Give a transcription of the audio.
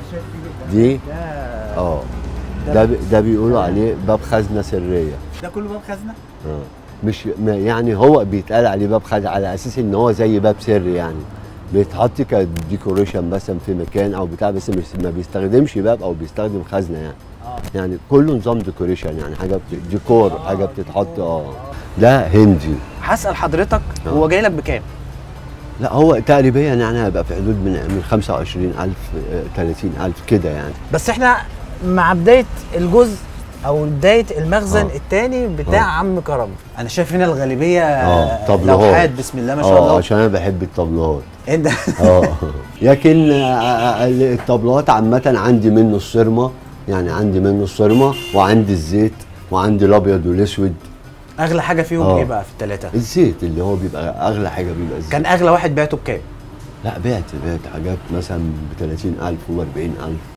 شايف فيه دي ده اه ده بي- ده بيقولوا عليه باب خزنه سريه ده كله باب خزنه اه مش ما- يعني هو بيتقال عليه باب خزنه على اساس ان هو زي باب سري يعني بيتحط كديكوريشن مثلا في مكان او بتاع بس مش ما بيستخدمش باب او بيستخدم خزنه يعني اه يعني كله نظام ديكوريشن يعني حاجه بت- ديكور حاجه بتتحط اه ده هندي هسال حضرتك آه. هو جاي لك بكام لا هو تقريبا يعني هيبقى في حدود من من 25000 آه، 30000 كده يعني بس احنا مع بدايه الجزء او بدايه المخزن آه. الثاني بتاع آه. عم كرم انا شايف هنا الغالبيه اه طبلوهات لوحات بسم الله ما شاء اه الله عشان انا بحب الطبلوهات انت اه لكن آه، آه، الطبلوهات عامة عندي منه الصرمة يعني عندي منه الصرمة وعندي الزيت وعندي الابيض والاسود اغلى حاجه فيهم آه. ايه بقى في الثلاثه الزيت اللي هو بيبقى اغلى حاجة بيبقى الزيت كان اغلى واحد بعته بكام لا بعت بعت حاجات مثلا ب 30000 و 40000